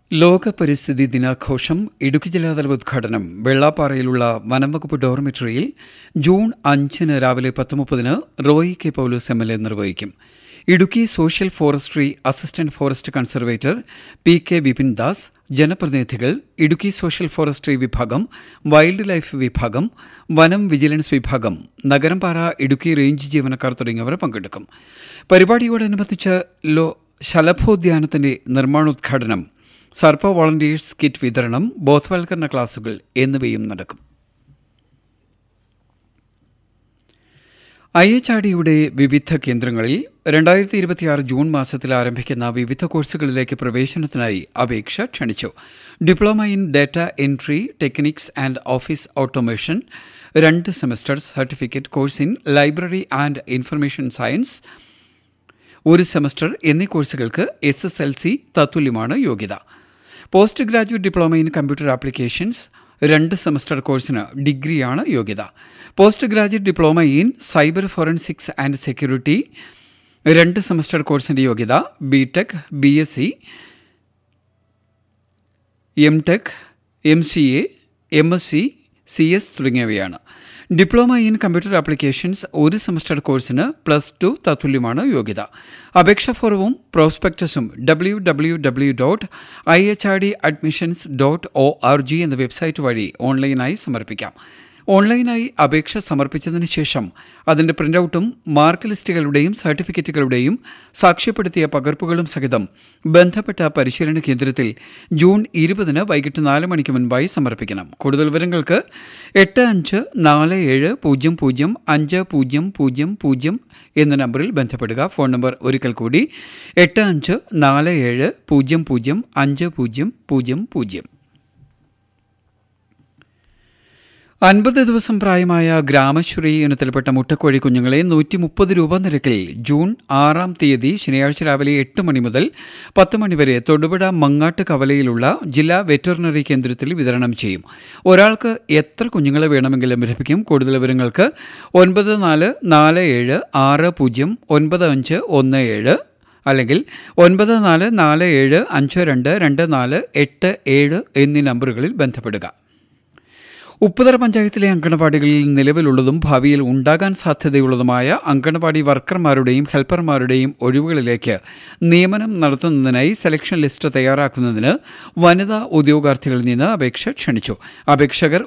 ലോക പരിസ്ഥിതി ദിനാഘോഷം ഇടുക്കി ജില്ലാതല ഉദ്ഘാടനം വെള്ളാപ്പാറയിലുള്ള വനംവകുപ്പ് ഡോർമെറ്ററിയിൽ ജൂൺ അഞ്ചിന് രാവിലെ പത്ത് മുപ്പതിന് Roy K Paulose M L A നിർവഹിക്കും Idukki social forestry assistant forest conservator P K Bipin Das ജനപ്രതിനിധികൾ ഇടുക്കി സോഷ്യൽ ഫോറസ്ട്രി വിഭാഗം വൈൽഡ് ലൈഫ് വിഭാഗം വനം വിജിലൻസ് വിഭാഗം നഗരംപാറ ഇടുക്കി റേഞ്ച് ജീവനക്കാർ തുടങ്ങിയവർ പങ്കെടുക്കും പരിപാടിയോടനുബന്ധിച്ച് ലോ ശലഭോദ്യാനത്തിന്റെ നിർമ്മാണോദ്ഘാടനം സർപ്പ വോളണ്ടിയേഴ്സ് കിറ്റ് വിതരണം ബോധവൽക്കരണ ക്ലാസുകൾ എന്നിവയും നടക്കും ഐ എച്ച് ആർ ഡിയുടെ വിവിധ കേന്ദ്രങ്ങളിൽ രണ്ടായിരത്തി ഇരുപത്തിയാറ് ജൂൺ മാസത്തിൽ ആരംഭിക്കുന്ന വിവിധ കോഴ്സുകളിലേക്ക് പ്രവേശനത്തിനായി അപേക്ഷ ക്ഷണിച്ചു diploma in data entry techniques and office automation രണ്ട് semester certificate course in library and information science ഒരു സെമസ്റ്റർ എന്നീ കോഴ്സുകൾക്ക് എസ് എസ് എൽ സി തത്തുല്യമാണ് യോഗ്യത post graduate diploma in computer applications രണ്ട് സെമസ്റ്റർ കോഴ്സിന് ഡിഗ്രിയാണ് യോഗ്യത post graduate diploma in cyber forensics and security രണ്ട് സെമസ്റ്റർ കോഴ്സിൻ്റെ യോഗ്യത B tech B S C M tech M C A M S C C S തുടങ്ങിയവയാണ് diploma in computer applications ഒരു semester കോഴ്സിന് പ്ലസ് ടു തത്തുല്യമാണ് യോഗ്യത അപേക്ഷാ ഫോറവും പ്രോസ്പെക്ടസും W W W dot I H R D admissions dot O R G എന്ന website വഴി ഓൺലൈനായി സമർപ്പിക്കാം ഓൺലൈനായി അപേക്ഷ സമർപ്പിച്ചതിന് ശേഷം അതിന്റെ പ്രിന്റൌട്ടും മാർക്ക് ലിസ്റ്റുകളുടെയും സർട്ടിഫിക്കറ്റുകളുടെയും സാക്ഷ്യപ്പെടുത്തിയ പകർപ്പുകളും സഹിതം ബന്ധപ്പെട്ട പരിശീലന കേന്ദ്രത്തിൽ ജൂൺ ഇരുപതിന് വൈകിട്ട് നാല് മണിക്ക് മുൻപായി സമർപ്പിക്കണം കൂടുതൽ വിവരങ്ങൾക്ക് എട്ട് അഞ്ച് നാല് ഏഴ് പൂജ്യം പൂജ്യം അഞ്ച് പൂജ്യം പൂജ്യം പൂജ്യം എന്ന നമ്പറിൽ ബന്ധപ്പെടുക ഫോൺ നമ്പർ ഒരിക്കൽ കൂടി എട്ട് അഞ്ച് നാല് ഏഴ് പൂജ്യം പൂജ്യം അഞ്ച് പൂജ്യം പൂജ്യം പൂജ്യം അൻപത് ദിവസം പ്രായമായ ഗ്രാമശ്രീ ഇനത്തിൽപ്പെട്ട മുട്ടക്കോഴി കുഞ്ഞുങ്ങളെ നൂറ്റി മുപ്പത് രൂപ നിരക്കിൽ ജൂൺ ആറാം തീയതി ശനിയാഴ്ച രാവിലെ എട്ട് മണി മുതൽ പത്ത് മണിവരെ തൊടുപുഴ മങ്ങാട്ട് കവലയിലുള്ള ജില്ലാ വെറ്ററിനറി കേന്ദ്രത്തിൽ വിതരണം ചെയ്യും ഒരാൾക്ക് എത്ര കുഞ്ഞുങ്ങളെ വേണമെങ്കിലും ലഭിക്കും കൂടുതൽ വിവരങ്ങൾക്ക് ഒൻപത് നാല് നാല് ഏഴ് ആറ് പൂജ്യം ഒൻപത് അഞ്ച് ഒന്ന് ഏഴ് അല്ലെങ്കിൽ ഒൻപത് നാല് നാല് ഏഴ് അഞ്ച് രണ്ട് രണ്ട് നാല് എട്ട് ഏഴ് എന്നീ നമ്പറുകളിൽ ബന്ധപ്പെടുക ഉപ്പുതറ പഞ്ചായത്തിലെ അങ്കണവാടികളിൽ നിലവിലുള്ളതും ഭാവിയിൽ ഉണ്ടാകാൻ സാധ്യതയുള്ളതുമായ അങ്കണവാടി വർക്കർമാരുടെയും ഹെൽപ്പർമാരുടെയും ഒഴിവുകളിലേക്ക് നിയമനം നടത്തുന്നതിനായി സെലക്ഷൻ ലിസ്റ്റ് തയ്യാറാക്കുന്നതിന് വനിതാ ഉദ്യോഗാർത്ഥികളിൽ നിന്ന് അപേക്ഷ ക്ഷണിച്ചു അപേക്ഷകർ